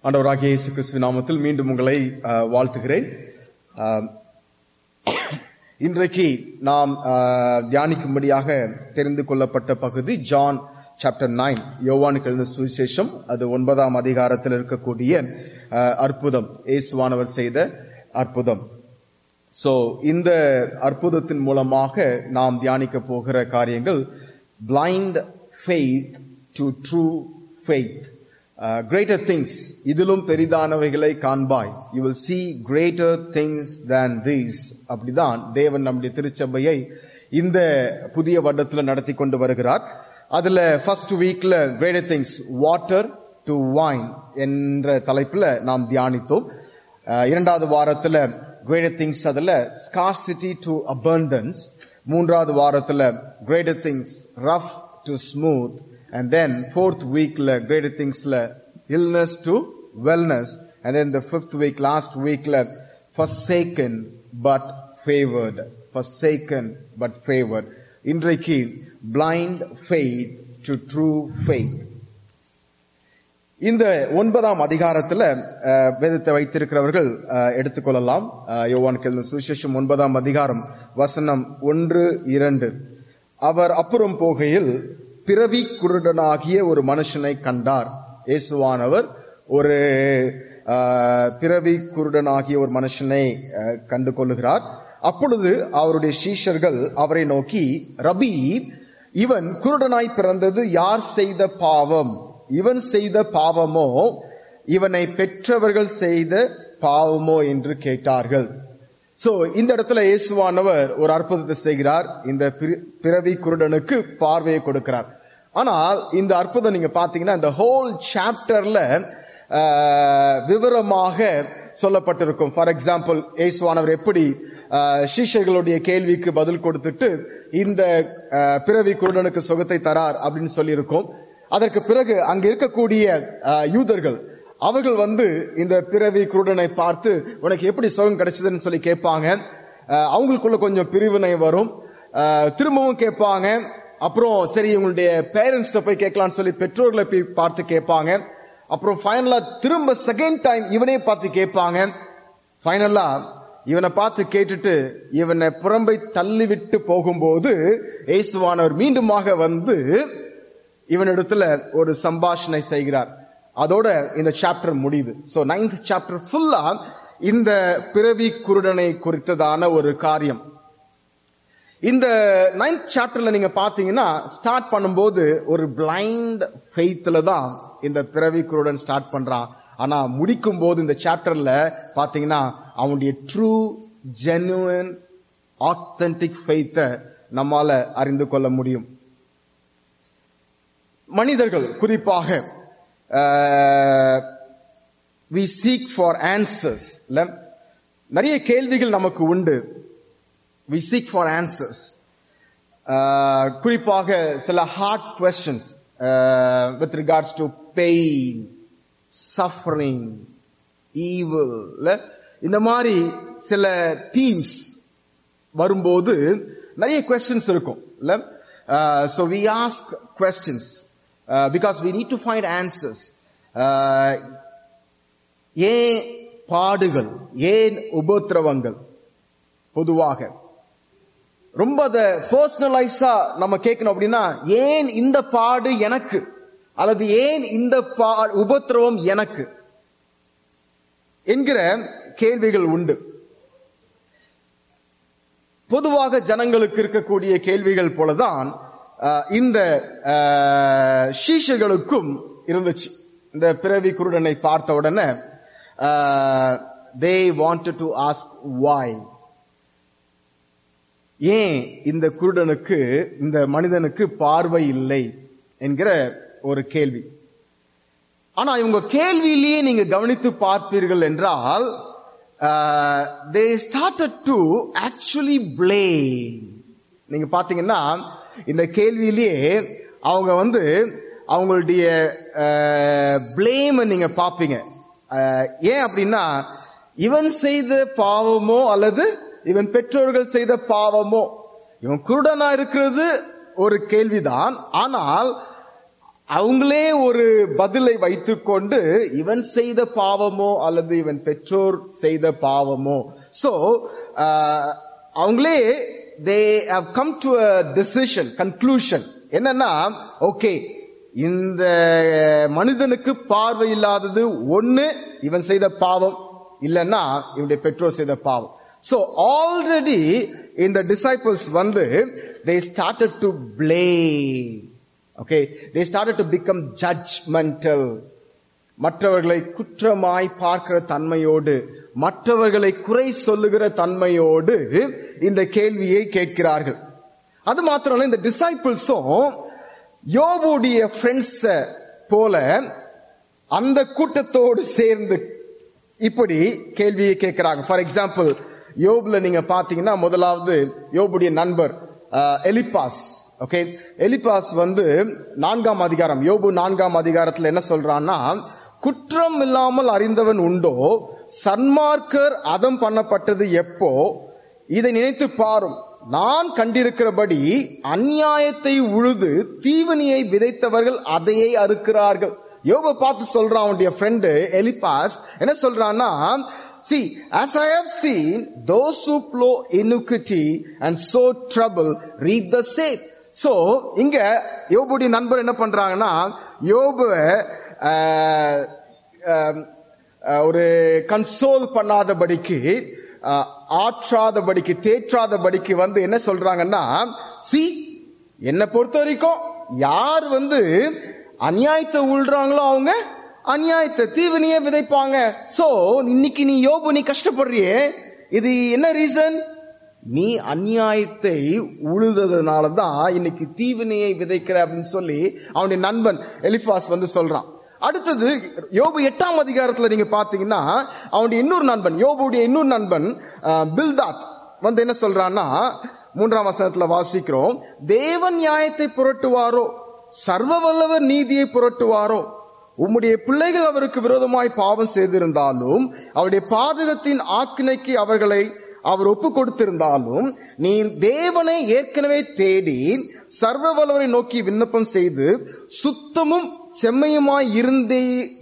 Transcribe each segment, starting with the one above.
ஆண்டவராகிய இயேசு கிறிஸ்துவின் நாமத்தில் மீண்டும் உங்களை அஹ், வாழ்த்துகிறேன் அஹ், இன்றைக்கு நாம் அஹ், தியானிக்கும்படியாக தெரிந்து கொள்ளப்பட்ட பகுதி ஜான் சாப்டர் நைன் யோவானுக்கு எழுந்த சுவிசேஷம் அது ஒன்பதாம் அதிகாரத்தில் இருக்கக்கூடிய அஹ், அற்புதம் இயேசுவானவர் செய்த அற்புதம் சோ இந்த அற்புதத்தின் மூலமாக நாம் தியானிக்க போகிற காரியங்கள் blind faith to true faith greater things இதிலும் பெரிதானவைகளை காண்பாய் you will see greater things than these அப்படிதான் தேவன் நம்முடைய திருச்சபையை இந்த புதிய வருடத்துல நடத்தி கொண்டு வருகிறார் அதுல ஃபர்ஸ்ட் வீக்ல greater things water to wine என்ற தலைப்புல நாம் தியானித்தோம் அஹ் இரண்டாவது வாரத்துல கிரேட்டர் திங்ஸ் அதுல ஸ்கார்சிட்டி டு abundance மூன்றாவது வாரத்துல greater things rough to smooth and then fourth வீக்ல கிரேட்டர் திங்ஸ்ல illness to wellness and then the fifth week last வீக்ல forsaken but favored forsaken but favored இன்றைக்கு blind faith to true faith இந்த ஒன்பதாம் அதிகாரத்துல அஹ், வேதத்தை வைத்திருக்கிறவர்கள் அஹ், எடுத்துக்கொள்ளலாம் அஹ், யோவான் கெழுந்த சுவிசேஷம் ஒன்பதாம் அதிகாரம் வசனம் ஒன்று இரண்டு அவர் அப்புறம் போகையில் பிறவி குருடனாகிய ஒரு மனுஷனை கண்டார் இயேசுவானவர் ஒரு அஹ், பிறவி குருடனாகிய ஒரு மனுஷனை அஹ், கண்டு கொள்ளுகிறார் அப்பொழுது அவருடைய சீஷர்கள் அவரை நோக்கி ரபி இவன் குருடனாய் பிறந்தது யார் செய்த பாவம் இவன் செய்த பாவமோ இவனை பெற்றவர்கள் செய்த பாவமோ என்று கேட்டார்கள் சோ இந்த இடத்துல இயேசுவானவர் ஒரு அற்புதத்தை செய்கிறார் இந்த பிற- பிறவி குருடனுக்கு பார்வையை கொடுக்கிறார் ஆனால் இந்த அற்புதம் நீங்க பாத்தீங்கன்னா இந்த ஹோல் சாப்டர்ல விவரமாக சொல்லப்பட்டிருக்கும் ஃபார் எக்ஸாம்பிள் இயேசுவானவர் எப்படி ஆஹ், சீஷர்களுடைய கேள்விக்கு பதில் கொடுத்துட்டு இந்த ஆஹ், பிறவி குருடனுக்கு சுகத்தை தரார் அப்படின்னு சொல்லியிருக்கோம் அதற்கு பிறகு அங்க இருக்கக்கூடிய ஆஹ், யூதர்கள் அவர்கள் வந்து இந்த பிறவி குருடனை பார்த்து உனக்கு எப்படி சுகம் கிடைச்சதுன்னு சொல்லி கேட்பாங்க ஆஹ், அவங்களுக்குள்ள கொஞ்சம் பிரிவினை வரும் ஆஹ், திரும்பவும் கேட்பாங்க அப்புறம் சரி இவங்களுடைய பேரண்ட்ஸ்ட போய் கேட்கலாம்னு சொல்லி பெற்றோர்களை போய் பார்த்து கேட்பாங்க அப்புறம் ஃபைனலா திரும்ப செகண்ட் டைம் இவனே பார்த்து கேட்பாங்க ஃபைனலா இவனை பார்த்து கேட்டுட்டு இவனை புறம்பை தள்ளிவிட்டு போகும்போது இயேசுவானவர் மீண்டுமாக வந்து இவனிடத்துல ஒரு சம்பாஷணை செய்கிறார் அதோட இந்த சாப்டர் முடியுது சோ நைன்த் சாப்டர் ஃபுல்லா இந்த பிறவி குருடனை குறித்ததான ஒரு காரியம் இந்த நைன்த் சாப்டர்ல நீங்க பாத்தீங்கன்னா ஸ்டார்ட் பண்ணும்போது ஒரு பிளைண்ட் ஃபெய்த்ல தான் இந்த பிறவி குருடன் ஸ்டார்ட் பண்றான் ஆனா முடிக்கும் போது இந்த சாப்டர்ல பாத்தீங்கன்னா அவனுடைய ட்ரூ ஜெனுவன் ஆத்தென்டிக் ஃபெய்த்தை நம்மால அறிந்து கொள்ள முடியும் மனிதர்கள் குறிப்பாக வி சீக் ஃபார் ஆன்சர்ஸ் இல்ல நிறைய கேள்விகள் நமக்கு உண்டு வி சீக் ஃபார் ஆன்சர்ஸ் குறிப்பாக சில hard questions with regards to pain suffering evil இந்த மாதிரி சில தீம்ஸ் வரும்போது நிறைய கொஸ்டின்ஸ் இருக்கும் இல்ல so we ask questions because we need to find answers ஏன் பாடுகள் ஏன் உபத்திரவங்கள் பொதுவாக ரொம்ப அத பர்சனலைஸா நம்ம கேட்கணும் அப்படின்னா ஏன் இந்த பாடு எனக்கு அல்லது ஏன் இந்த பா உபத்திரவம் எனக்கு என்கிற கேள்விகள் உண்டு பொதுவாக ஜனங்களுக்கு இருக்கக்கூடிய கேள்விகள் போலதான் அஹ், இந்த அஹ், சீஷர்களுக்கும் இருந்துச்சு இந்த பிறவி குருடனை பார்த்த உடனே they wanted to ask why ஏன் இந்த குருடனுக்கு இந்த மனிதனுக்கு பார்வை இல்லை என்கிற ஒரு கேள்வி ஆனா இவங்க கேள்வியிலேயே நீங்க கவனித்து பார்ப்பீர்கள் என்றால் they started to actually blame நீங்க பாத்தீங்கன்னா இந்த கேள்வியிலேயே அவங்க வந்து அவங்களுடைய பிளேம் நீங்க பாப்பீங்க அஹ், ஏன் அப்படின்னா இவன் செய்த பாவமோ அல்லது இவன் பெற்றோர்கள் செய்த பாவமோ இவன் குருடனா இருக்கிறது ஒரு கேள்விதான் ஆனால் அவங்களே ஒரு பதிலை வைத்துக்கொண்டு இவன் செய்த பாவமோ அல்லது இவன் பெற்றோர் செய்த பாவமோ சோ அவங்களே they have come to a decision conclusion என்னன்னா ஓகே இந்த மனிதனுக்கு பார்வை இல்லாதது ஒண்ணு இவன் செய்த பாவம் இல்லைன்னா இவனுடைய பெற்றோர் செய்த பாவம் சோ ஆல்ரெடி இந்த டிசைபிள்ஸ் வந்து they started to blame okay they started to become judgemental மற்றவர்களை குற்றமாய் பார்க்கிற தன்மையோடு மற்றவர்களை குறை சொல்லுகிற தன்மையோடு இந்த கேள்வியை கேட்கிறார்கள் அது மாத்திரம் இந்த டிசைபிள்ஸும் யோபுடைய ஃப்ரெண்ட்ஸ போல அந்த கூட்டத்தோடு சேர்ந்து இப்படி கேள்வியை கேட்கிறாங்க ஃபார் எக்ஸாம்பிள் யோபுல நீங்க பாத்தீங்கன்னா முதலாவது யோபுடைய நண்பர் அஹ், எலிப்பாஸ் ஓகே எலிப்பாஸ் வந்து நான்காம் அதிகாரம் யோபு நான்காம் அதிகாரத்துல என்ன சொல்றான்னா குற்றம் இல்லாமல் அறிந்தவன் உண்டோ சன்மார்க்கர் அதம் பண்ணப்பட்டது எப்போ இதை நினைத்து பாரும் நான் கண்டிருக்கிறபடி அநியாயத்தை உழுது தீவனியை விதைத்தவர்கள் அதையே அறுக்கிறார்கள் யோப பார்த்து சொல்றான் அவனுடைய ஃப்ரெண்டு எலிபாஸ் என்ன சொல்றான்னா see as i have seen those who plow iniquity and sow trouble reap the same so இங்க யோபுடைய நண்பர் என்ன பண்றாங்கன்னா யோபுவ ஆஹ், ஆஹ், ஆஹ், ஒரு கன்சோல் பண்ணாதபடிக்கு ஆஹ், ஆற்றாதபடிக்கு தேற்றாதபடிக்கு வந்து என்ன சொல்றாங்கன்னா சி என்னை பொறுத்த வரைக்கும் யார் வந்து அநியாயத்தை உள்றாங்களோ அவங்க அநியாயத்தை தீவனியே விதைப்பாங்க சோ இன்னைக்கு நீ யோபு நீ கஷ்டப்படுறியே இது என்ன ரீசன் நீ அநியாயத்தை உழுததுனால தான் இன்னைக்கு தீவினையை விதைக்கிற அப்படின்னு சொல்லி அவனுடைய நண்பன் எலிபாஸ் வந்து சொல்றான் அடுத்தது யோபு எட்டாம் அதிகாரத்துல நீங்க பாத்தீங்கன்னா அவனுடைய இன்னொரு நண்பன் யோபுடைய இன்னொரு நண்பன் அஹ், பில்தாத் வந்து என்ன சொல்றான்னா மூன்றாம் வசனத்துல வாசிக்கிறோம் தேவன் நியாயத்தை புரட்டுவாரோ சர்வ வல்லவர் நீதியை புரட்டுவாரோ உம்முடைய பிள்ளைகள் அவருக்கு விரோதமாய் பாவம் செய்திருந்தாலும் அவருடைய பாதகத்தின் ஆக்கினைக்கு அவர்களை அவர் ஒப்பு கொடுத்திருந்தாலும் நீர் தேவனை ஏற்கனவே தேடி சர்வ வல்லவரை நோக்கி விண்ணப்பம் செய்து சுத்தமும் செம்மையுமாய் இருந்தே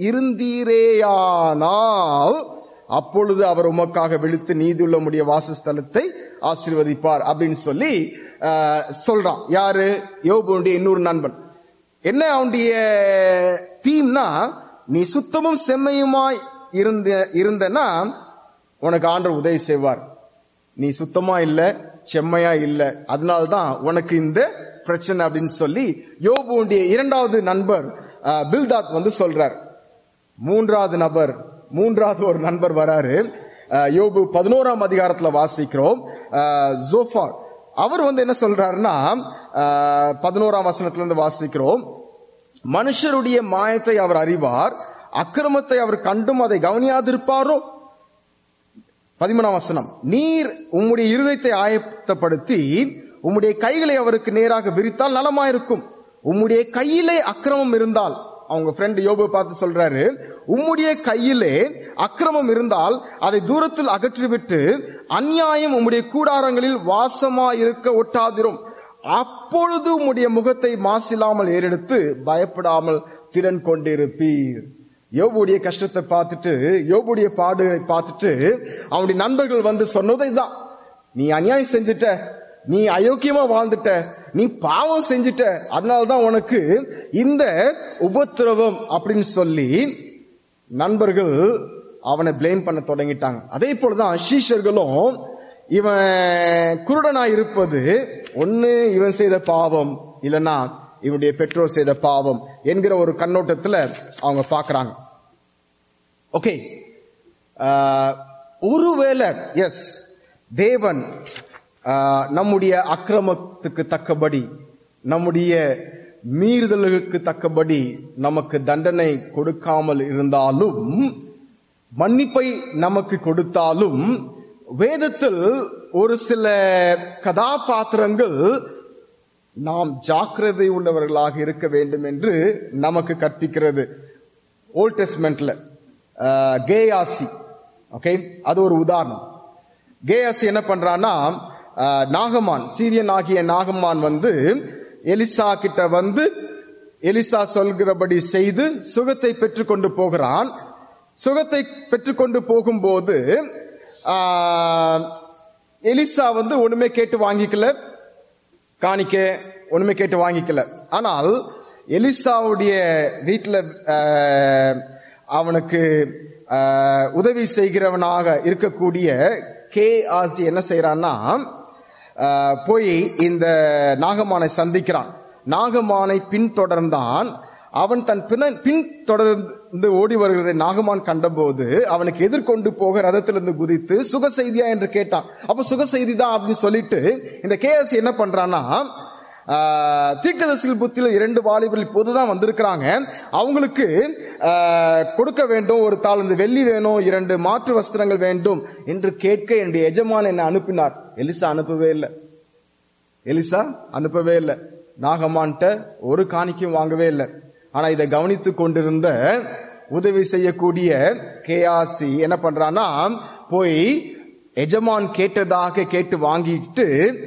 இருந்தீரேயானால் அப்பொழுது அவர் உமக்காக விழித்து நீதியுள்ள முடிய வாசஸ்தலத்தை ஆசீர்வதிப்பார் அப்படின்னு சொல்லி ஆஹ், சொல்றான் யாரு யோபுடைய இன்னொரு நண்பன் என்ன அவனுடைய தீம்னா நீ சுத்தமும் செம்மையுமாய் இருந்த இருந்தனா உனக்கு ஆண்டவர் உதவி செய்வார் நீ சுத்தமா இல்ல செம்மையா இல்ல அதனால்தான் உனக்கு இந்த பிரச்சனை அப்படின்னு சொல்லி யோபுடைய இரண்டாவது நண்பர் அஹ், பில்தாத் வந்து சொல்றார் மூன்றாவது நபர் மூன்றாவது ஒரு நண்பர் வராரு அஹ், யோபு பதினோராம் அதிகாரத்துல வாசிக்கிறோம் அஹ், ஜோஃபார் அவர் வந்து என்ன சொல்றாருன்னா அஹ், பதினோராம் வசனத்துல இருந்து வாசிக்கிறோம் மனுஷருடைய மாயத்தை அவர் அறிவார் அக்கிரமத்தை அவர் கண்டும் அதை கவனியாதிருப்பாரோ பதிமூணாம் வசனம் நீர் உம்முடைய இருதயத்தை ஆயத்தப்படுத்தி உம்முடைய கைகளை அவருக்கு நேராக விரித்தால் நலமாயிருக்கும் உம்முடைய கையிலே அக்கிரமம் இருந்தால் அவங்க ஃப்ரெண்ட் யோபு பார்த்து சொல்றாரு உம்முடைய கையிலே அக்கிரமம் இருந்தால் அதை தூரத்தில் அகற்றிவிட்டு அநியாயம் உம்முடைய கூடாரங்களில் வாசமா இருக்க ஒட்டாதிரும் அப்பொழுது உம்முடைய முகத்தை மாசில்லாமல் ஏறெடுத்து பயப்படாமல் திறன் கொண்டிருப்பீர் யோபுடைய கஷ்டத்தை பார்த்துட்டு யோபுடைய பாடுகளை பார்த்துட்டு அவனுடைய நண்பர்கள் வந்து சொன்னது இதுதான் நீ அநியாயம் செஞ்சுட்ட நீ அயோக்கியமா வாழ்ந்துட்ட நீ பாவம் செஞ்சுட்ட அதனாலதான் உனக்கு இந்த உபத்திரவம் அப்படின்னு சொல்லி நண்பர்கள் அவனை ப்ளேம் பண்ண தொடங்கிட்டாங்க அதே போலதான் சீஷர்களும் இவன் குருடனா இருப்பது ஒண்ணு இவன் செய்த பாவம் இல்லனா இவனுடைய பெற்றோர் செய்த பாவம் என்கிற ஒரு கண்ணோட்டத்துல அவங்க பாக்குறாங்க ஓகே ஒருவேளை எஸ் தேவன் ஆஹ், நம்முடைய அக்கிரமத்துக்கு தக்கபடி நம்முடைய மீறுதல்களுக்கு தக்கபடி நமக்கு தண்டனை கொடுக்காமல் இருந்தாலும் மன்னிப்பை நமக்கு கொடுத்தாலும் வேதத்தில் ஒரு சில கதாபாத்திரங்கள் நாம் ஜாக்கிரதை உள்ளவர்களாக இருக்க வேண்டும் என்று நமக்கு கற்பிக்கிறது ஓல்ட் டெஸ்ட்மெண்ட்ல கேயாசி ஓகே அது ஒரு உதாரணம் கேயாசி என்ன பண்றான்னா ஆஹ், நாகமான் சீரியன் ஆகிய நாகமான் வந்து எலிசா கிட்ட வந்து எலிசா சொல்கிறபடி செய்து சுகத்தை பெற்றுக்கொண்டு போகிறான் சுகத்தை பெற்றுக்கொண்டு போகும்போது ஆஹ், எலிசா வந்து ஒண்ணுமே கேட்டு வாங்கிக்கல காணிக்க ஒண்ணுமே கேட்டு வாங்கிக்கல ஆனால் எலிசாவுடைய வீட்டுல ஆஹ், அவனுக்கு ஆஹ், உதவி செய்கிறவனாக இருக்கக்கூடிய கே ஆசி என்ன செய்யறான்னா ஆஹ், போய் இந்த நாகமானை சந்திக்கிறான் நாகமானை பின்தொடர்ந்தான் அவன் தன் பின்ன பின் தொடர்ந்து ஓடி வருகிற நாகமான் கண்டபோது அவனுக்கு எதிர்கொண்டு போக ரதத்திலிருந்து குதித்து சுக செய்தியா என்று கேட்டான் அப்ப சுக செய்தி தான் அப்படின்னு சொல்லிட்டு இந்த கேஎஸ் என்ன பண்றான்னா தீர்க்கதரிசிகள் புத்தியில் இரண்டு வாலிபர்கள் இப்போதுதான் வந்திருக்கிறாங்க அவங்களுக்கு ஆஹ், கொடுக்க வேண்டும் ஒரு தாளந்து வெள்ளி வேணும் இரண்டு மாற்று வஸ்திரங்கள் வேண்டும் என்று கேட்க என்னுடைய எஜமான் என்னை அனுப்பினார் எலிசா அனுப்பவே இல்லை எலிசா அனுப்பவே இல்லை நாகமான்ட்ட ஒரு காணிக்கையும் வாங்கவே இல்லை ஆனா இதை கவனித்து கொண்டிருந்த உதவி செய்யக்கூடிய கேயாசி என்ன பண்றான்னா போய் எஜமான் கேட்டதாக கேட்டு வாங்கிட்டு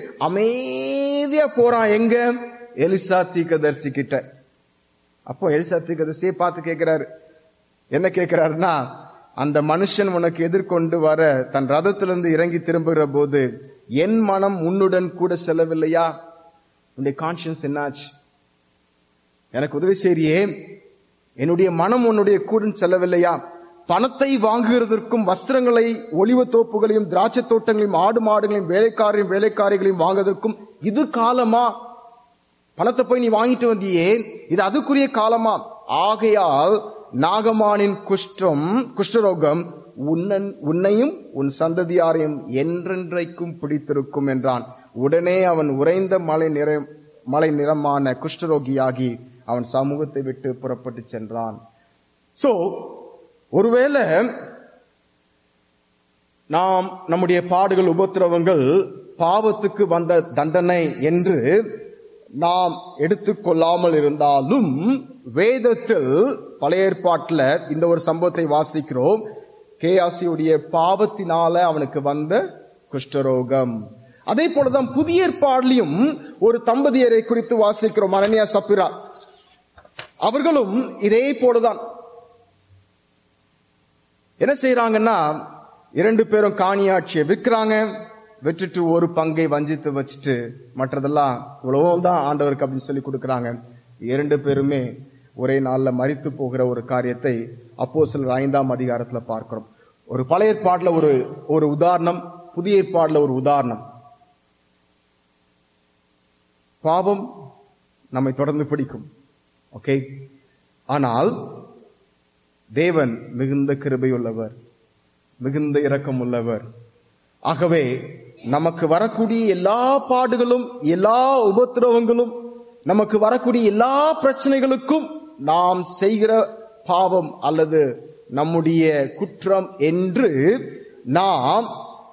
அமைதியா போறான் எங்க எலிசா தீர்க்கதரிசி கிட்ட அப்போ எலிசா தீர்க்கதரிசியை பார்த்து கேட்கிறாரு என்ன கேட்கிறாருன்னா அந்த மனுஷன் உனக்கு எதிர்கொண்டு வர தன் ரதத்திலிருந்து இறங்கி திரும்புகிற போது என் மனம் உன்னுடன் கூட செல்லவில்லையா உன்னுடைய கான்சியன்ஸ் என்னாச்சு எனக்கு உதவி செய்றியே என்னுடைய மனம் உன்னுடைய கூட செல்லவில்லையா பணத்தை வாங்குகிறதற்கும் வஸ்திரங்களை ஒளிவ தோப்புகளையும் திராட்சை தோட்டங்களையும் ஆடு மாடுகளையும் வேலைக்காரையும் வேலைக்காரிகளையும் வாங்குவதற்கும் இது காலமா பணத்தை போய் நீ வாங்கிட்டு வந்தியே இது அதுக்குரிய காலமா ஆகையால் நாகமானின் குஷ்டம் குஷ்டரோகம் உன்னன் உன்னையும் உன் சந்ததியாரையும் என்றென்றைக்கும் பிடித்திருக்கும் என்றான் உடனே அவன் உறைந்த மலை நிற மலை நிறமான குஷ்டரோகியாகி அவன் சமூகத்தை விட்டு புறப்பட்டு சென்றான் சோ ஒருவேளை நாம் நம்முடைய பாடுகள் உபத்திரவங்கள் பாவத்துக்கு வந்த தண்டனை என்று நாம் எடுத்துக்கொள்ளாமல் இருந்தாலும் வேதத்தில் பழைய ஏற்பாட்டுல இந்த ஒரு சம்பவத்தை வாசிக்கிறோம் கேயாசியுடைய பாவத்தினால அவனுக்கு வந்த குஷ்டரோகம் அதே போலதான் புதிய ஏற்பாடுலையும் ஒரு தம்பதியரை குறித்து வாசிக்கிறோம் அனனியா சப்பிரா அவர்களும் இதே போலதான் என்ன செய்யறாங்கன்னா இரண்டு பேரும் காணியாட்சியை விற்கிறாங்க விட்டுட்டு ஒரு பங்கை வஞ்சித்து வச்சுட்டு மற்றதெல்லாம் இவ்வளவுதான் ஆண்டவருக்கு அப்படின்னு சொல்லி கொடுக்கறாங்க இரண்டு பேருமே ஒரே நாள்ல மறித்து போகிற ஒரு காரியத்தை அப்போ சிலர் ஐந்தாம் அதிகாரத்துல பார்க்கிறோம் ஒரு பழைய ஏற்பாடுல ஒரு ஒரு உதாரணம் புதிய ஏற்பாடுல ஒரு உதாரணம் பாவம் நம்மை தொடர்ந்து பிடிக்கும் ஓகே ஆனால் தேவன் மிகுந்த கிருபையுள்ளவர் மிகுந்த இரக்கம் உள்ளவர் ஆகவே நமக்கு வரக்கூடிய எல்லா பாடுகளும் எல்லா உபத்திரவங்களும் நமக்கு வரக்கூடிய எல்லா பிரச்சனைகளுக்கும் நாம் செய்கிற பாவம் அல்லது நம்முடைய குற்றம் என்று நாம்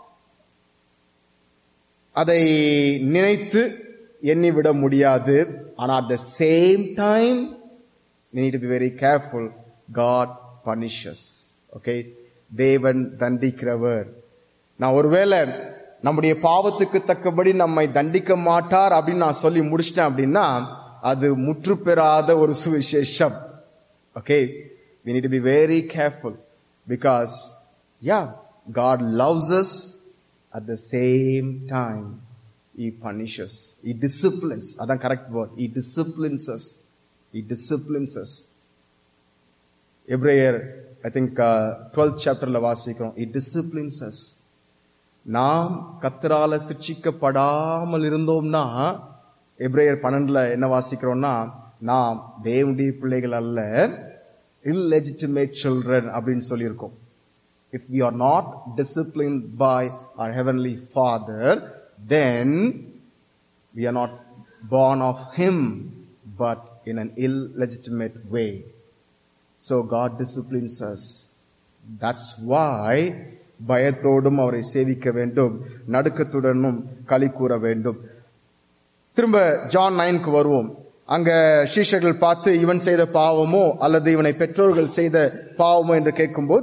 அதை நினைத்து எண்ணிவிட முடியாது ஆனா at the same time we need to be very careful god punishes okay தேவன் தண்டிக்கிறவர் நான் ஒருவேளை நம்முடைய பாவத்துக்கு தக்கபடி நம்மை தண்டிக்க மாட்டார் அப்படின்னு நான் சொல்லி முடிச்சிட்டேன் அப்படின்னா அது முற்று பெறாத ஒரு சுவிசேஷம் okay we need to be very careful because yeah god loves us at the same time he punishes he disciplines அதான் correct word he disciplines us he disciplines us எப்ரேயர் ஐ திங்க் டுவெல்த் சாப்டர்ல வாசிக்கிறோம் it disciplines as நாம் கத்தரால சிக்ஷிக்கப்படாமல் இருந்தோம்னா எப்ரேயர் பன்னெண்டுல என்ன வாசிக்கிறோம்னா நாம் தேவனுடைய பிள்ளைகள் அல்ல இல்லெஜிட்டிமேட் சில்ட்ரன் அப்படின்னு சொல்லியிருக்கோம் if we are not disciplined by our heavenly father then we are not born of him but in an illegitimate way so god disciplines us that's why பயத்தோடும் அவரை சேவிக்க வேண்டும் நடுக்கத்துடனும் களி கூற வேண்டும் திரும்ப ஜான் நைனுக்கு வருவோம் அங்க சீஷர்கள் பார்த்து இவன் செய்த பாவமோ அல்லது இவனை பெற்றோர்கள் செய்த பாவமோ என்று கேட்கும்போது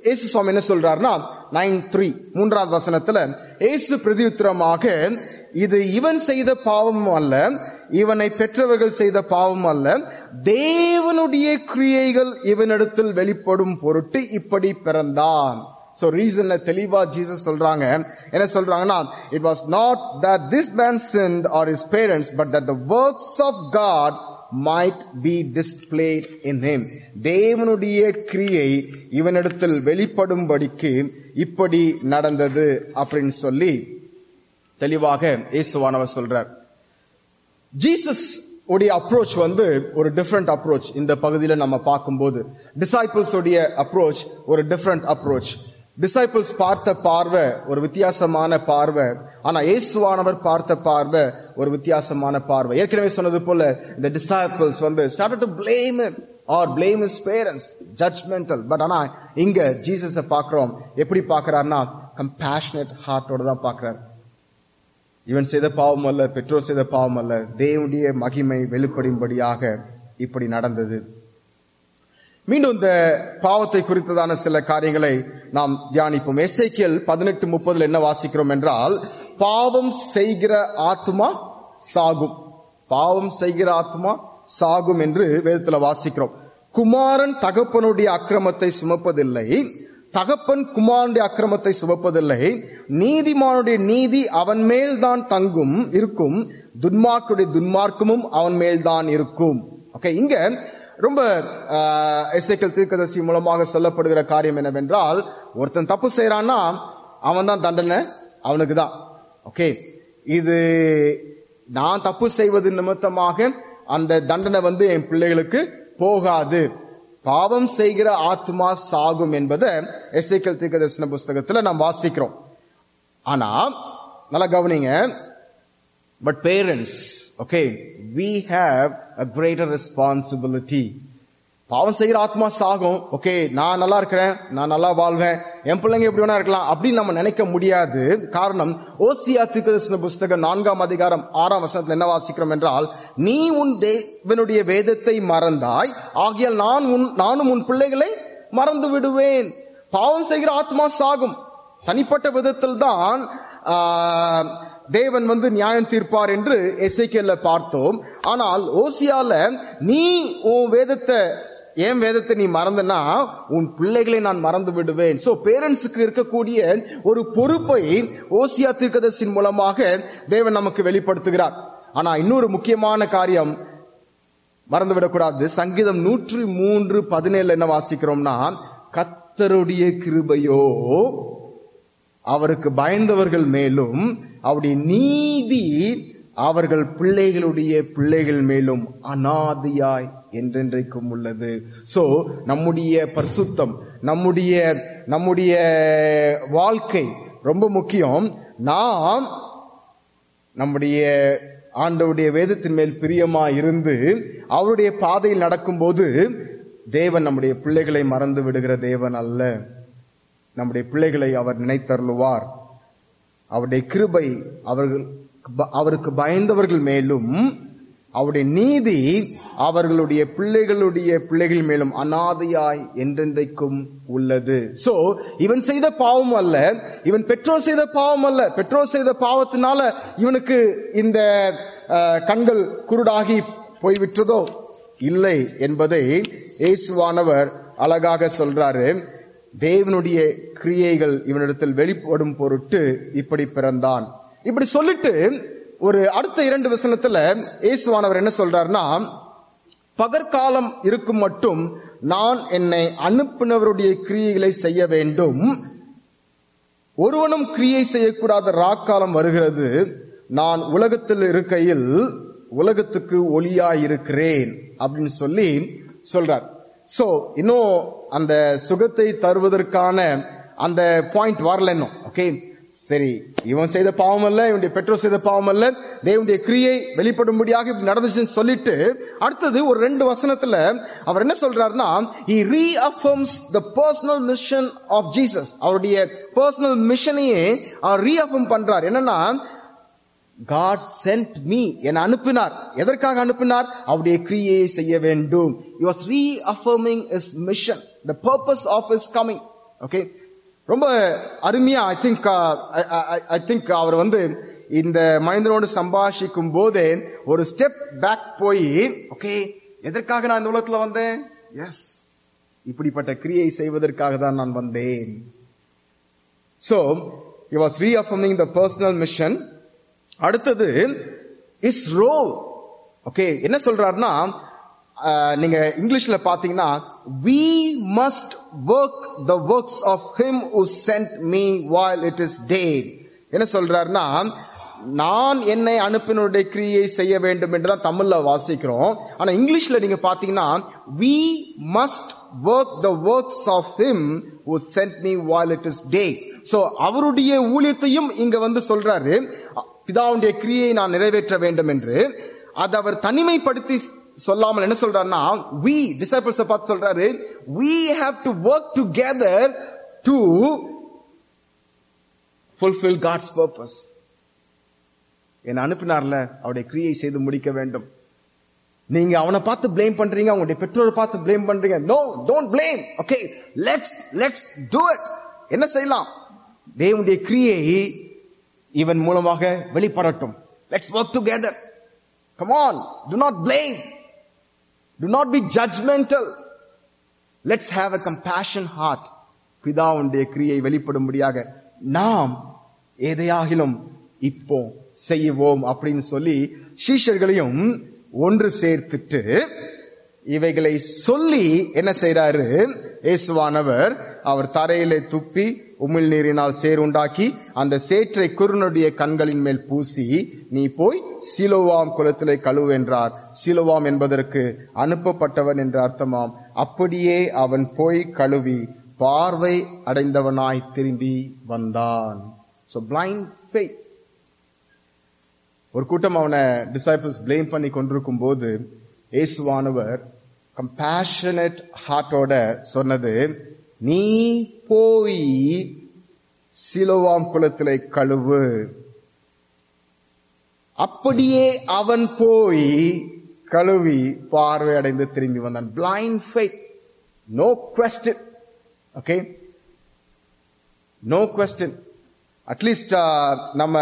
ஏசு சுவாமி என்ன சொல்றாருன்னா நைன் த்ரீ மூன்றாவது வசனத்துல ஏசு பிரதியுத்தரமாக இது இவன் செய்த பாவம் அல்ல இவனை பெற்றவர்கள் செய்த பாவம் அல்ல தேவனுடைய கிரியைகள் இவனிடத்தில் வெளிப்படும் பொருட்டு இப்படி பிறந்தான் சோ ரீசன் தெளிவா ஜீசஸ் சொல்றாங்க என்ன சொல்றாங்கன்னா it was not that this man sinned or his parents but that the works of God might be displayed in him தேவனுடைய கிரியை இவனிடத்தில் வெளிப்படும்படிக்கு இப்படி நடந்தது அப்படின்னு சொல்லி தெளிவாக இயேசுவானவர் சொல்றார் ஜீசஸ் உடைய அப்ரோச் வந்து ஒரு டிஃப்ரெண்ட் அப்ரோச் இந்த பகுதியில நம்ம பார்க்கும்போது டிசைபிள்ஸ் உடைய அப்ரோச் ஒரு டிஃப்ரெண்ட் அப்ரோச் டிசைபிள்ஸ் பார்த்த பார்வை ஒரு வித்தியாசமான பார்வை ஆனா இயேசுவானவர் பார்த்த பார்வை ஒரு வித்தியாசமான பார்வை ஏற்கனவே சொன்னது போல இந்த டிசைபிள்ஸ் வந்து start to blame or blame his parents judgemental but ஆனா இங்க ஜீசஸ பாக்குறோம் எப்படி பாக்குறாருன்னா கம்பேஷனட் ஹார்ட்டோட தான் பாக்குறாரு இவன் செய்த பாவம் அல்ல பெற்றோர் செய்த பாவம் அல்ல தேவனுடைய மகிமை வெளிப்படும்படியாக இப்படி நடந்தது மீண்டும் இந்த பாவத்தை குறித்ததான சில காரியங்களை நாம் தியானிப்போம் எஸ்ஐக்கியல் பதினெட்டு முப்பதுல என்ன வாசிக்கிறோம் என்றால் பாவம் செய்கிற ஆத்மா சாகும் பாவம் செய்கிற ஆத்மா சாகும் என்று வேதத்துல வாசிக்கிறோம் குமாரன் தகப்பனுடைய அக்கிரமத்தை சுமப்பதில்லை தகப்பன் குமாரனுடைய அக்கிரமத்தை சுமப்பதில்லை நீதிமானுடைய நீதி அவன் மேல் தான் தங்கும் இருக்கும் துன்மார்க்குடைய துன்மார்க்கமும் அவன் மேல் தான் இருக்கும் ஓகே இங்க ரொம்ப எஸ்ஐக்கல் தீர்க்கதரிசி மூலமாக சொல்லப்படுகிற காரியம் என்னவென்றால் ஒருத்தன் தப்பு செய்யறான்னா அவன் தான் தண்டனை அவனுக்கு தான் ஓகே இது நான் தப்பு செய்வது நிமித்தமாக அந்த தண்டனை வந்து என் பிள்ளைகளுக்கு போகாது பாவம் செய்கிற ஆத்மா சாகும் என்பதை எஸ்ஐக்கல் தீர்க்கதரிசன புஸ்தகத்துல நாம் வாசிக்கிறோம் ஆனா நல்லா கவனிங்க but parents okay we have a greater responsibility பாவம் செய்கிற ஆத்மா சாகும் ஓகே நான் நல்லா இருக்கிறேன் நான் நல்லா வாழ்வேன் என் பிள்ளைங்க எப்படி வேணா இருக்கலாம் அப்படின்னு நம்ம நினைக்க முடியாது காரணம் ஓசியா திருக்கதர்சன புஸ்தகம் நான்காம் அதிகாரம் ஆறாம் வசனத்துல என்ன வாசிக்கிறோம் என்றால் நீ உன் தேவனுடைய வேதத்தை மறந்தாய் ஆகியால் நான் உன் நானும் உன் பிள்ளைகளை மறந்து விடுவேன் பாவம் செய்கிற ஆத்மா சாகும் தனிப்பட்ட விதத்தில் தான் தேவன் வந்து நியாயம் தீர்ப்பார் என்று எஸ்ஐக்கியல்ல பார்த்தோம் ஆனால் ஓசியால நீ உன் வேதத்தை ஏன் வேதத்தை நீ மறந்தனா உன் பிள்ளைகளை நான் மறந்து விடுவேன் சோ பேரண்ட்ஸுக்கு இருக்கக்கூடிய ஒரு பொறுப்பை ஓசியா தீர்க்கதர்சின் மூலமாக தேவன் நமக்கு வெளிப்படுத்துகிறார் ஆனா இன்னொரு முக்கியமான காரியம் மறந்து விடக்கூடாது சங்கீதம் நூற்றி மூன்று பதினேழு என்ன வாசிக்கிறோம்னா கத்தருடைய கிருபையோ அவருக்கு பயந்தவர்கள் மேலும் அவருடைய நீதி அவர்கள் பிள்ளைகளுடைய பிள்ளைகள் மேலும் அனாதியாய் என்றென்றைக்கும் உள்ளது சோ நம்முடைய பரிசுத்தம் நம்முடைய நம்முடைய வாழ்க்கை ரொம்ப முக்கியம் நாம் நம்முடைய ஆண்டவுடைய வேதத்தின் மேல் பிரியமா இருந்து அவருடைய பாதையில் நடக்கும்போது தேவன் நம்முடைய பிள்ளைகளை மறந்து விடுகிற தேவன் அல்ல நம்முடைய பிள்ளைகளை அவர் நினைத்தருளுவார் அவருடைய கிருபை அவர்கள் அவருக்கு பயந்தவர்கள் மேலும் அவருடைய நீதி அவர்களுடைய பிள்ளைகளுடைய பிள்ளைகள் மேலும் அனாதையாய் என்றென்றைக்கும் உள்ளது சோ இவன் செய்த பாவம் அல்ல இவன் பெற்றோர் செய்த பாவம் அல்ல பெற்றோர் செய்த பாவத்தினால இவனுக்கு இந்த கண்கள் குருடாகி போய்விட்டதோ இல்லை என்பதை இயேசுவானவர் அழகாக சொல்றாரு தேவனுடைய கிரியைகள் இவனிடத்தில் வெளிப்படும் பொருட்டு இப்படி பிறந்தான் இப்படி சொல்லிட்டு ஒரு அடுத்த இரண்டு வசனத்துல இயேசுவானவர் என்ன சொல்றாருன்னா பகற்காலம் இருக்கும் மட்டும் நான் என்னை அனுப்பினவருடைய கிரியைகளை செய்ய வேண்டும் ஒருவனும் கிரியை செய்யக்கூடாத ராக்காலம் வருகிறது நான் உலகத்தில் இருக்கையில் உலகத்துக்கு ஒளியாயிருக்கிறேன் அப்படின்னு சொல்லி சொல்றார் சோ இன்னும் அந்த சுகத்தை தருவதற்கான அந்த பாயிண்ட் வரல இன்னும் ஓகே சரி இவன் செய்த பாவம் அல்ல இவனுடைய பெற்றோர் செய்த பாவம் அல்ல தேவனுடைய கிரியை வெளிப்படும்படியாக இப்படி நடந்துச்சுன்னு சொல்லிட்டு அடுத்தது ஒரு ரெண்டு வசனத்துல அவர் என்ன சொல்றாருன்னா he reaffirms the personal mission of Jesus அவருடைய பர்சனல் மிஷனையே அவர் ரீஅஃபர்ம் பண்றார் என்னன்னா காட் சென்ட் மீ என அனுப்பினார் எதற்காக அனுப்பினார் அவருடைய கிரியையை செய்ய வேண்டும் he was reaffirming his mission the purpose of his coming okay ரொம்ப அருமையா ஐ திங்க் ஐ திங்க் அவர் வந்து இந்த மனிதனோடு சம்பாஷிக்கும் போதே ஒரு ஸ்டெப் பேக் போய் ஓகே எதற்காக நான் இந்த உலகத்துல வந்தேன் எஸ் இப்படிப்பட்ட கிரியை செய்வதற்காக தான் நான் வந்தேன் so he was reaffirming the personal mission அடுத்தது இஸ் ரோல் ஓகே என்ன சொல்றாருன்னா அஹ், நீங்க இங்கிலீஷ்ல பாத்தீங்கன்னா we must work the works of him who sent me while it is day என்ன சொல்றாருன்னா நான் என்னை அனுப்பினுடைய கிரியை செய்ய வேண்டும் என்று தான் தமிழ்ல வாசிக்கிறோம் ஆனா இங்கிலீஷ்ல நீங்க பாத்தீங்கன்னா we must work the works of him who sent me while it is day so அவருடைய ஊழியத்தையும் இங்க வந்து சொல்றாரு பிதாவுடைய கிரியை நான் நிறைவேற்ற வேண்டும் என்று அதை அவர் தனிமைப்படுத்தி சொல்லாமல் என்ன சொல்றாருன்னா we disciples பார்த்து சொல்றாரு we have to work together to fulfill God's purpose என்னை அனுப்பினார்ல அவருடைய கிரியை செய்து முடிக்க வேண்டும் நீங்க அவனை பார்த்து blame பண்றீங்க அவங்களுடைய பெற்றோரை பார்த்து blame பண்றீங்க no don't blame okay let's let's do it என்ன செய்யலாம் தேவனுடைய கிரியை இவன் மூலமாக வெளிப்படட்டும் let's work together come on do not blame do not be judgemental let's have a compassion heart பிதாவுடைய கிரியை வெளிப்படும்படியாக நாம் எதையாகிலும் இப்போ செய்வோம் அப்படின்னு சொல்லி சீஷர்களையும் ஒன்று சேர்த்துட்டு இவைகளை சொல்லி என்ன செய்றாரு இயேசுவானவர் அவர் தரையிலே துப்பி உமிழ் நீரினால் சேருண்டாக்கி அந்த சேற்றை குருனுடைய கண்களின் மேல் பூசி நீ போய் சிலோவாம் குளத்திலே கழுவென்றார் சிலோவாம் என்பதற்கு அனுப்பப்பட்டவன் என்று அர்த்தமாம் அப்படியே அவன் போய் கழுவி பார்வை அடைந்தவனாய் திரும்பி வந்தான் சோ பிளைண்ட் ஃபெய்த் ஒரு கூட்டம் அவனை டிசைபிள்ஸ் blame பண்ணி கொண்டிருக்கும் போது இயேசுவானவர் கம்பேஷனட் ஹார்ட்டோட சொன்னது நீ போய் சிலுவாம் குளத்திலே கழுவு அப்படியே அவன் போய் கழுவி பார்வை அடைந்து திரும்பி வந்தான் blind faith no question okay no question at least நம்ம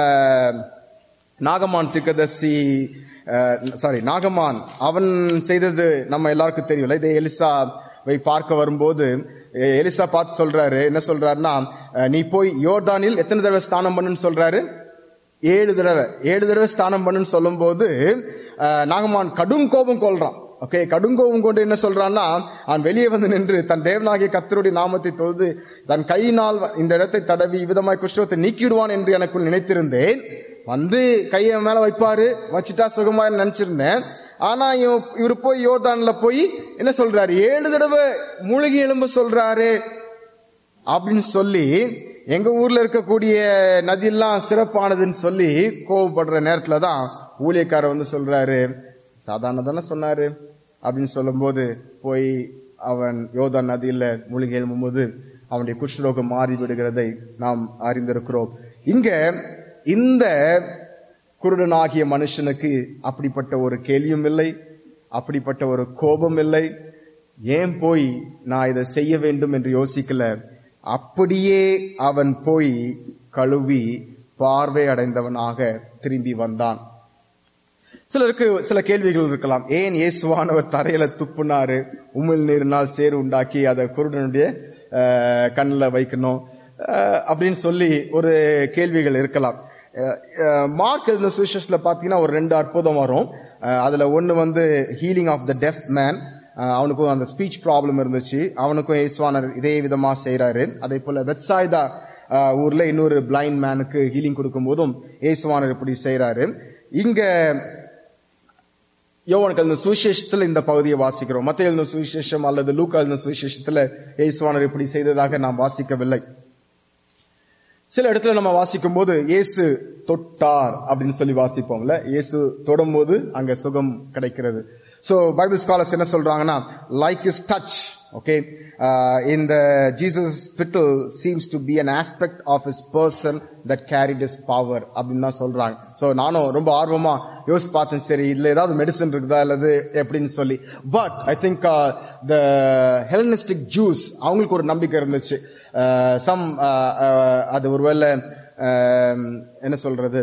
நாகமான் திக்கதர்சி சாரி நாகமான் அவன் செய்தது நம்ம எல்லாருக்கும் தெரியும்ல இதை எலிசாவை பார்க்க வரும்போது எ- எலிசா பார்த்து சொல்றாரு என்ன சொல்றாருன்னா அஹ், நீ போய் யோர்தானில் எத்தனை தடவை ஸ்நானம் பண்ணுன்னு சொல்றாரு ஏழு தடவை ஏழு தடவை ஸ்நானம் பண்ணுன்னு சொல்லும்போது அஹ், நாகமான் கடும் கோபம் கொள்றான் ஓகே கடும் கோபம் கொண்டு என்ன சொல்றான்னா அவன் வெளியே வந்து நின்று தன் தேவனாகிய கர்த்தருடைய நாமத்தை தொழுது தன் கையினால் இந்த இடத்தை தடவி விதமாய் குஷ்டத்தை நீக்கிடுவான் என்று எனக்குள் நினைத்திருந்தேன் வந்து கையை மேல வைப்பாரு வச்சுட்டா சுகமா நினைச்சிருந்தேன் ஆனா இவ- இவரு போய் யோர்தான்ல போய் என்ன சொல்றாரு ஏழு தடவை மூழ்கி எலும்பு சொல்றாரு அப்படின்னு சொல்லி எங்க ஊர்ல இருக்கக்கூடிய நதியெல்லாம் சிறப்பானதுன்னு சொல்லி கோவப்படுற நேரத்துல தான் ஊழியக்காரர் வந்து சொல்றாரு சாதாரண தானே சொன்னாரு அப்படின்னு சொல்லும்போது போய் அவன் யோதா நதியில மூழ்கி எழும்பும்போது அவனுடைய குஷ்ரோகம் மாறி விடுகிறதை நாம் அறிந்திருக்கிறோம் இங்க இந்த குருடனாகிய மனுஷனுக்கு அப்படிப்பட்ட ஒரு கேள்வியும் இல்லை அப்படிப்பட்ட ஒரு கோபம் இல்லை ஏன் போய் நான் இதை செய்ய வேண்டும் என்று யோசிக்கல அப்படியே அவன் போய் கழுவி பார்வை அடைந்தவனாக திரும்பி வந்தான் சிலருக்கு சில கேள்விகள் இருக்கலாம் ஏன் இயேசுவானவர் தரையில துப்புனாரு உமிழ் நீரினால் சேறு உண்டாக்கி அதை குருடனுடைய அஹ், கண்ணுல வைக்கணும் அஹ், அப்படின்னு சொல்லி ஒரு கேள்விகள் இருக்கலாம் அஹ், அஹ், மார்க் எழுதின சுவிசேஷத்துல பாத்தீங்கன்னா ஒரு ரெண்டு அற்புதம் வரும் அஹ், அதுல ஒண்ணு வந்து healing of the deaf man அவனுக்கும் அந்த ஸ்பீச் ப்ராப்ளம் இருந்துச்சு அவனுக்கும் இயேசுவானர் இதே விதமா செய்றாரு அதே போல வெட்சாய்தா அஹ், ஊர்ல இன்னொரு பிளைண்ட் மேனுக்கு ஹீலிங் கொடுக்கும் போதும் இயேசுவானர் இப்படி செய்றாரு இங்க யோவானுக்கு எழுதின சுவிசேஷத்துல இந்த பகுதியை வாசிக்கிறோம் மத்த எழுதின சுவிசேஷம் அல்லது லூக்கா எழுதின சுவிசேஷத்துல இயேசுவானர் இப்படி செய்ததாக நாம் வாசிக்கவில்லை சில இடத்துல நம்ம வாசிக்கும் போது இயேசு தொட்டார் அப்படின்னு சொல்லி வாசிப்போம்ல இயேசு தொடும்போது அங்க சுகம் கிடைக்கிறது சோ பைபிள் ஸ்காலர்ஸ் என்ன சொல்றாங்கன்னா லைக் இஸ் டச் ஓகே இந்த Jesus spittle seems to be an aspect of his person that carried his power அப்படின்னு தான் சொல்றாங்க சோ நானும் ரொம்ப ஆர்வமா யோசிச்சு பார்த்தேன் சரி இதுல ஏதாவது மெடிசன் இருக்குதா அல்லது எப்படின்னு சொல்லி but I think the Hellenistic Jews அவங்களுக்கு ஒரு நம்பிக்கை இருந்துச்சு சம் அது ஒருவேளை uh, என்ன சொல்றது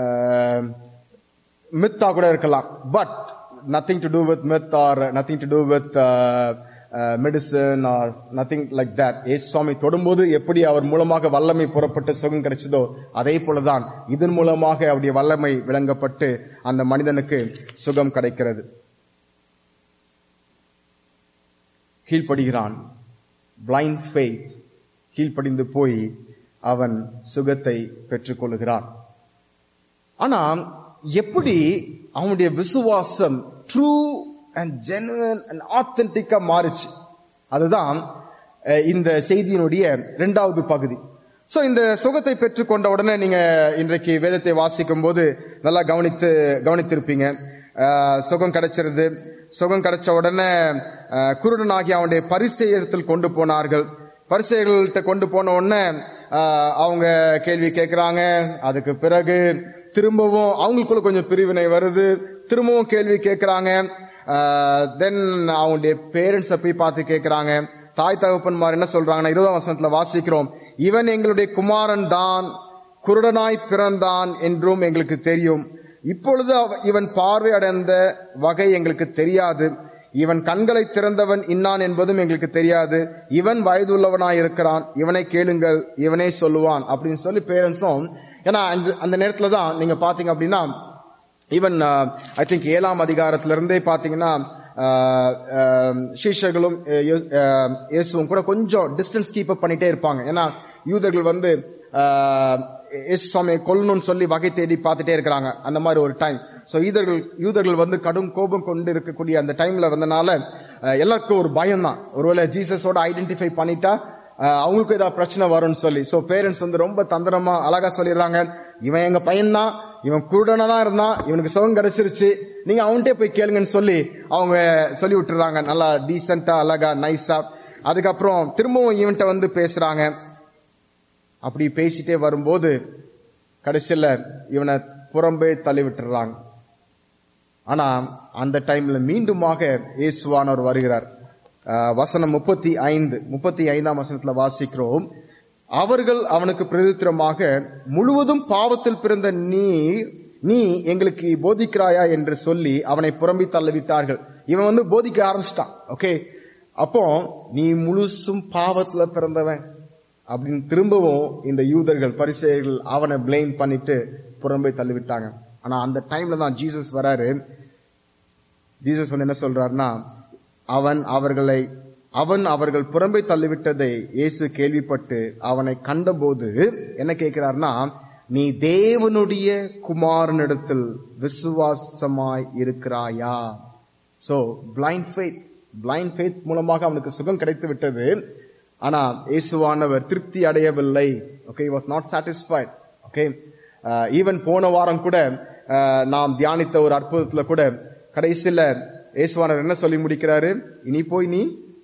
மித்தா கூட இருக்கலாம் but nothing to do with myth or nothing to do with medicine or nothing like that ஏசு சுவாமி தொடும்போது எப்படி அவர் மூலமாக வல்லமை புறப்பட்டு சுகம் கிடைச்சதோ அதே போலதான் இதன் மூலமாக அவருடைய வல்லமை விளங்கப்பட்டு அந்த மனிதனுக்கு சுகம் கிடைக்கிறது கீழ்ப்படுகிறான் பிளைண்ட் ஃபெய்த் கீழ்ப்படிந்து போய் அவன் சுகத்தை பெற்றுக்கொள்கிறான் ஆனா எப்படி அவனுடைய விசுவாசம் ட்ரூ அண்ட் ஜெனுவன் அண்ட் ஆத்தென்டிக்கா மாறுச்சு அதுதான் அஹ், இந்த செய்தியினுடைய இரண்டாவது பகுதி சோ இந்த சுகத்தை பெற்றுக்கொண்ட உடனே நீங்க இன்றைக்கு வேதத்தை வாசிக்கும் போது நல்லா கவனித்து கவனித்திருப்பீங்க அஹ், சுகம் கிடைச்சிருது சுகம் கிடைச்ச உடனே அஹ், குருடனாகி அவனுடைய பரிசெயத்தில் கொண்டு போனார்கள் பரிசெயர்கள்ட்ட கொண்டு போன உடனே அஹ், அவங்க கேள்வி கேட்கிறாங்க அதுக்கு பிறகு திரும்பவும் அவங்களுக்குள்ள கொஞ்சம் பிரிவினை வருது திரும்பவும் கேள்வி கேட்கிறாங்க தென் அவங்களுடைய பேரண்ட்ஸை போய் பார்த்து கேட்கிறாங்க தாய் தகப்பன்மார் என்ன சொல்றாங்கன்னா இருபதாம் வசனத்துல வாசிக்கிறோம் இவன் எங்களுடைய குமாரன் தான் குருடனாய் பிறந்தான் என்றும் எங்களுக்கு தெரியும் இப்பொழுது அவ- இவன் பார்வை அடைந்த வகை எங்களுக்கு தெரியாது இவன் கண்களை திறந்தவன் இன்னான் என்பதும் எங்களுக்கு தெரியாது இவன் வயதுள்ளவனாய் இருக்கிறான் இவனை கேளுங்கள் இவனே சொல்லுவான் அப்படின்னு சொல்லி பேரண்ட்ஸும் ஏன்னா அந்த- அந்த நேரத்துல தான் நீங்க பாத்தீங்க அப்படின்னா ஈவன் ஐ திங்க் ஏழாம் அதிகாரத்துல இருந்தே பாத்தீங்கன்னா ஆஹ், ஆஹ், சீஷர்களும் அஹ், யேசு- ஆஹ், இயேசுவும் கூட கொஞ்சம் டிஸ்டன்ஸ் கீப் அப் பண்ணிட்டே இருப்பாங்க ஏன்னா யூதர்கள் வந்து ஆஹ், இயேசு சுவாமியை கொல்லணும்னு சொல்லி வகை தேடி பார்த்துட்டே இருக்கிறாங்க அந்த மாதிரி ஒரு டைம் சோ யூதர்கள் யூதர்கள் வந்து கடும் கோபம் கொண்டு இருக்கக்கூடிய அந்த டைம்ல வந்தனால அஹ், எல்லாருக்கும் ஒரு பயம் தான் ஒருவேளை ஜீசஸோட ஐடென்டிஃபை பண்ணிட்டா அஹ், அவங்களுக்கும் ஏதாவது பிரச்சனை வரும்னு சொல்லி சோ பேரண்ட்ஸ் வந்து ரொம்ப தந்திரமா அழகா சொல்லிடுறாங்க இவன் எங்க பையன் தான் இவன் குருடனா தான் இருந்தான் இவனுக்கு சுகம் கிடைச்சிருச்சு நீங்க அவன்கிட்டே போய் கேளுங்கன்னு சொல்லி அவங்க சொல்லி விட்டுறாங்க நல்லா டீசெண்டா அழகா நைஸா அதுக்கப்புறம் திரும்பவும் இவன்கிட்ட வந்து பேசுறாங்க அப்படி பேசிட்டே வரும்போது கடைசியில இவனை புறம்பே தள்ளி விட்டுறாங்க ஆனா அந்த டைம்ல மீண்டுமாக இயேசுவானவர் வருகிறார் அஹ், வசனம் முப்பத்தி ஐந்து முப்பத்தி ஐந்தாம் வசனத்துல வாசிக்கிறோம் அவர்கள் அவனுக்கு பிரதித்திரமாக முழுவதும் பாவத்தில் பிறந்த நீ நீ எங்களுக்கு போதிக்கிறாயா என்று சொல்லி அவனை புறம்பி தள்ளிவிட்டார்கள் இவன் வந்து போதிக்க ஆரம்பிச்சிட்டான் ஓகே அப்போ நீ முழுசும் பாவத்துல பிறந்தவன் அப்படின்னு திரும்பவும் இந்த யூதர்கள் பரிசேயர்கள் அவனை பிளேம் பண்ணிட்டு புறம்பே தள்ளிவிட்டாங்க ஆனா அந்த டைம்ல தான் ஜீசஸ் வராரு ஜீசஸ் வந்து என்ன சொல்றாருன்னா அவன் அவர்களை அவன் அவர்கள் புறம்பை தள்ளிவிட்டதை இயேசு கேள்விப்பட்டு அவனை கண்டபோது என்ன கேட்கிறார்னா நீ தேவனுடைய குமாரனிடத்தில் விசுவாசமாய் இருக்கிறாயா so blind faith blind faith மூலமாக அவனுக்கு சுகம் கிடைத்து விட்டது ஆனா இயேசுவானவர் திருப்தி அடையவில்லை okay was not satisfied okay even போன வாரம் கூட அஹ், நாம் தியானித்த ஒரு அற்புதத்துல கூட கடைசியில இயேசுவானவர் என்ன சொல்லி முடிக்கிறாரு இனி போய் நீ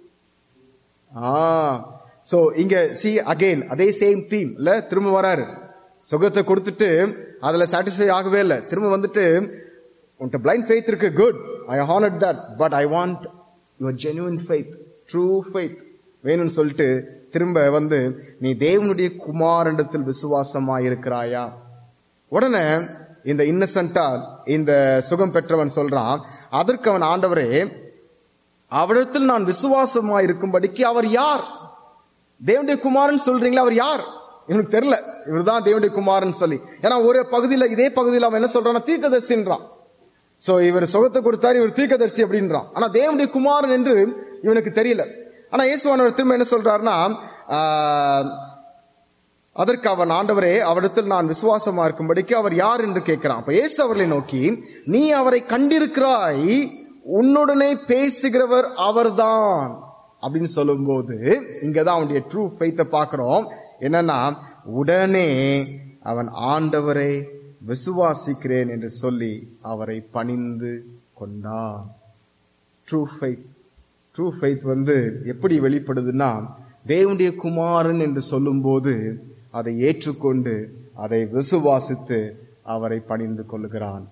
ஆ சோ இங்க சி அகைன் அதே சேம் தீம் இல்ல திரும்ப வராரு சுகத்தை கொடுத்துட்டு அதுல சாட்டிஸ்ஃபை ஆகவே இல்ல திரும்ப வந்துட்டு உன்கிட்ட பிளைண்ட் ஃபெய்த் இருக்கு good I honour that but I want your genuine faith true faith வேணும்னு சொல்லிட்டு திரும்ப வந்து நீ தேவனுடைய குமாரண்டத்தில் விசுவாசமா இருக்கிறாயா உடனே இந்த இன்னசென்ட்டா இந்த சுகம் பெற்றவன் சொல்றான் அதற்கு அவன் ஆண்டவரே அவரிடத்தில் நான் விசுவாசமா இருக்கும்படிக்கு அவர் யார் தேவனுடைய குமாரன் சொல்றீங்களா அவர் யார் இவனுக்கு தெரியல இவர்தான் தேவனுடைய குமாரன் சொல்லி ஏன்னா ஒரு பகுதியில இதே பகுதியில அவன் என்ன சொல்றான் தீர்க்கதரிசின்றான் சோ இவர் சுகத்தை கொடுத்தாரு இவர் தீர்க்கதரிசி அப்படின்றான் ஆனா தேவனுடைய குமாரன் என்று இவனுக்கு தெரியல ஆனா இயேசுவானவர் திரும்ப என்ன சொல்றாருன்னா ஆஹ், அதற்கு அவன் ஆண்டவரே அவரிடத்தில் நான் விசுவாசமா இருக்கும்படிக்கு அவர் யார் என்று கேட்கிறான் அப்ப இயேசு அவர்களை நோக்கி நீ அவரை கண்டிருக்கிறாய் உன்னுடனே பேசுகிறவர் அவர்தான் அப்படின்னு சொல்லும்போது இங்கதான் அவனுடைய ட்ரூ ஃபெய்த்தை பார்க்கிறோம் என்னன்னா உடனே அவன் ஆண்டவரை விசுவாசிக்கிறேன் என்று சொல்லி அவரை பணிந்து கொண்டான் ட்ரூ ஃபெய்த் ட்ரூ ஃபெய்த் வந்து எப்படி வெளிப்படுதுன்னா தேவனுடைய குமாரன் என்று சொல்லும்போது அதை ஏற்றுக்கொண்டு அதை விசுவாசித்து அவரை பணிந்து கொள்கிறான்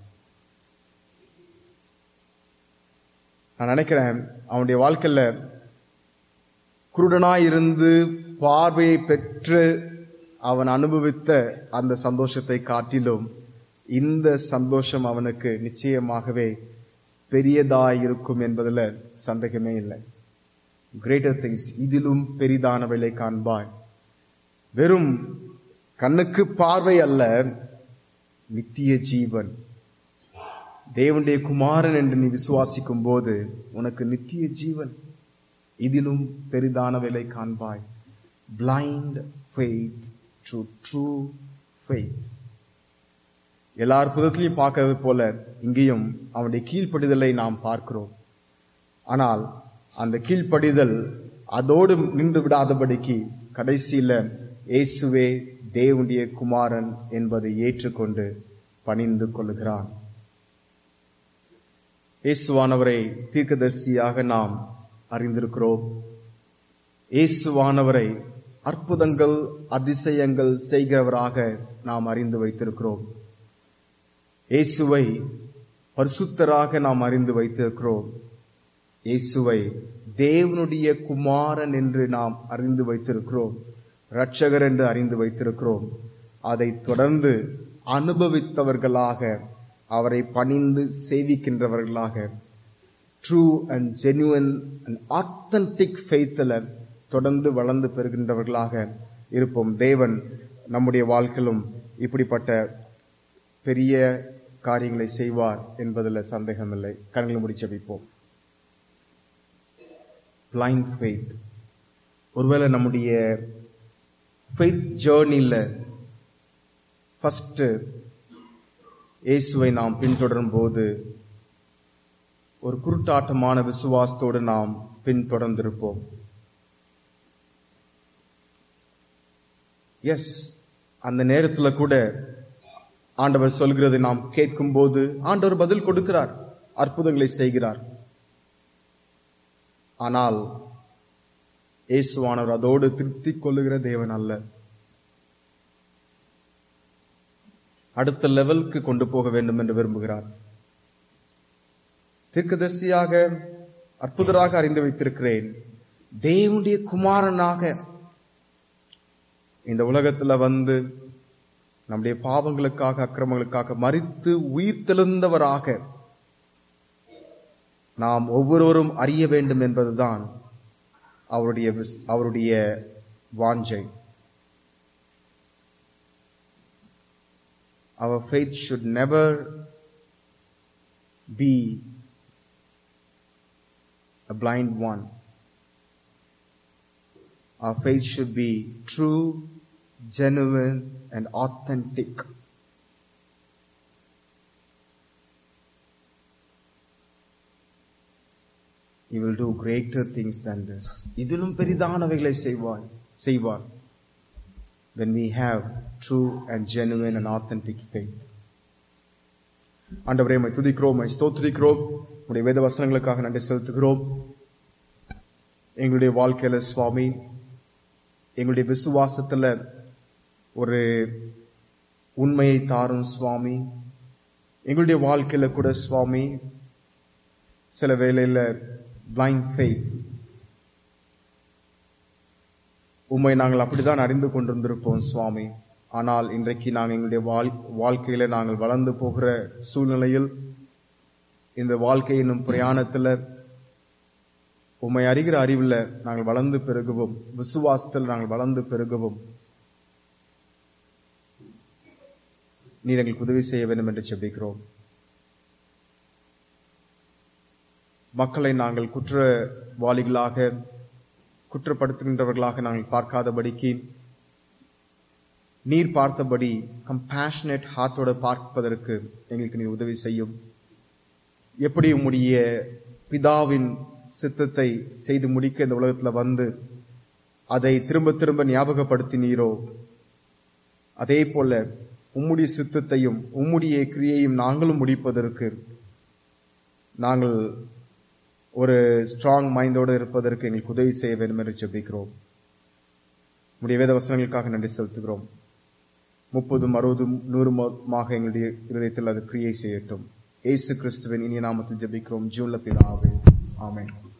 நான் நினைக்கிறேன் அவனுடைய வாழ்க்கையில குருடனாய் இருந்து பார்வையை பெற்று அவன் அனுபவித்த அந்த சந்தோஷத்தை காட்டிலும் இந்த சந்தோஷம் அவனுக்கு நிச்சயமாகவே பெரியதாய் இருக்கும் என்பதுல சந்தேகமே இல்லை கிரேட்டர் திங்ஸ் இதிலும் பெரிதானவைகளை காண்பாய் வெறும் கண்ணுக்கு பார்வை அல்ல நித்திய ஜீவன் தேவனுடைய குமாரன் என்று நீ விசுவாசிக்கும் போது உனக்கு நித்திய ஜீவன் இதிலும் பெரிதானவைகளை காண்பாய் blind faith true true faith எல்லா அற்புதத்திலையும் பார்க்கறது போல இங்கேயும் அவனுடைய கீழ்ப்படிதலை நாம் பார்க்கிறோம் ஆனால் அந்த கீழ்ப்படிதல் அதோடு நின்று விடாதபடிக்கு கடைசியில இயேசுவே தேவனுடைய குமாரன் என்பதை ஏற்றுக்கொண்டு பணிந்து கொள்ளுகிறான் இயேசுவானவரை தீர்க்கதரிசியாக நாம் அறிந்திருக்கிறோம் இயேசுவானவரை அற்புதங்கள் அதிசயங்கள் செய்கிறவராக நாம் அறிந்து வைத்திருக்கிறோம் இயேசுவை பரிசுத்தராக நாம் அறிந்து வைத்திருக்கிறோம் இயேசுவை தேவனுடைய குமாரன் என்று நாம் அறிந்து வைத்திருக்கிறோம் இரட்சகர் என்று அறிந்து வைத்திருக்கிறோம் அதை தொடர்ந்து அனுபவித்தவர்களாக அவரை பணிந்து சேவிக்கின்றவர்களாக true and genuine and authentic ஃபெய்த்தில் தொடர்ந்து வளர்ந்து பெறுகின்றவர்களாக இருப்போம் தேவன் நம்முடைய வாழ்க்கையிலும் இப்படிப்பட்ட பெரிய காரியங்களை செய்வார் என்பதில் சந்தேகமில்லை கண்களை முடிச்சு வைப்போம் பிளைண்ட் ஃபெய்த் ஒருவேளை நம்முடைய ஃபெய்த் ஜேர்னியில் ஃபர்ஸ்ட் இயேசுவை நாம் பின்தொடரும் போது ஒரு குருட்டாட்டமான விசுவாசத்தோடு நாம் பின்தொடர்ந்திருப்போம் எஸ் அந்த நேரத்துல கூட ஆண்டவர் சொல்கிறது நாம் கேட்கும் போது ஆண்டவர் பதில் கொடுக்கிறார் அற்புதங்களை செய்கிறார் ஆனால் இயேசுவானவர் அதோடு திருப்தி கொள்ளுகிற தேவன் அல்ல அடுத்த லெவலுக்கு கொண்டு போக வேண்டும் என்று விரும்புகிறார் தீர்க்கதரிசியாக அற்புதராக அறிந்து வைத்திருக்கிறேன் தேவனுடைய குமாரனாக இந்த உலகத்துல வந்து நம்முடைய பாவங்களுக்காக அக்கிரமங்களுக்காக மறித்து உயிர் தெழுந்தவராக நாம் ஒவ்வொருவரும் அறிய வேண்டும் என்பதுதான் அவருடைய விஸ்- அவருடைய வாஞ்சை our faith should never be a blind one. Our faith should be true, genuine, and authentic. He will do greater things than this. இதிலும் பெரிதானவைகளை செய்வார் செய்வார் when we have true and genuine and authentic faith. ஆண்டவரே உம்மை துதிக்கிறோம் உம்மை ஸ்தோத்திரிக்கிறோம் உடைய வேத வசனங்களுக்காக நன்றி செலுத்துகிறோம் எங்களுடைய வாழ்க்கையில சுவாமி எங்களுடைய விசுவாசத்துல ஒரு உண்மையை தாரும் சுவாமி எங்களுடைய வாழ்க்கையில கூட சுவாமி சில வேளையில பிளைண்ட் ஃபெய்த் உம்மை நாங்கள் அப்படிதான் அறிந்து கொண்டிருந்திருப்போம் சுவாமி ஆனால் இன்றைக்கு நாங்கள் எங்களுடைய வாழ்- வாழ்க்கையில நாங்கள் வளர்ந்து போகிற சூழ்நிலையில் இந்த வாழ்க்கை என்னும் பிரயாணத்துல உம்மை அறிகிற அறிவில் நாங்கள் வளர்ந்து பெருகவும் விசுவாசத்தில் நாங்கள் வளர்ந்து பெருகவும் நீர் எங்களுக்கு உதவி செய்ய வேண்டும் என்று செபிக்கிறோம் மக்களை நாங்கள் குற்றவாளிகளாக குற்றப்படுத்துகின்றவர்களாக நாங்கள் பார்க்காதபடிக்கு நீர் பார்த்தபடி கம்பேஷனேட் ஹார்ட்டோட பார்ப்பதற்கு எங்களுக்கு நீர் உதவி செய்யும் எப்படி உம்முடைய பிதாவின் சித்தத்தை செய்து முடிக்க இந்த உலகத்துல வந்து அதை திரும்ப திரும்ப ஞாபகப்படுத்தினீரோ அதே போல உம்முடைய சித்தத்தையும் உம்முடைய கிரியையும் நாங்களும் முடிப்பதற்கு நாங்கள் ஒரு ஸ்ட்ராங் மைண்டோடு இருப்பதற்கு எங்களுக்கு உதவி செய்ய வேண்டும் என்று ஜெபிக்கிறோம் உடைய வேத வசனங்களுக்காக நன்றி செலுத்துகிறோம் முப்பதும் அறுபதும் நூறுமாக எங்களுடைய இருதயத்தில் அது கிரியை செய்யட்டும் இயேசு கிறிஸ்துவின் இனிய நாமத்தில் ஜெபிக்கிறோம் ஜூன்ல பிதாவே ஆமென்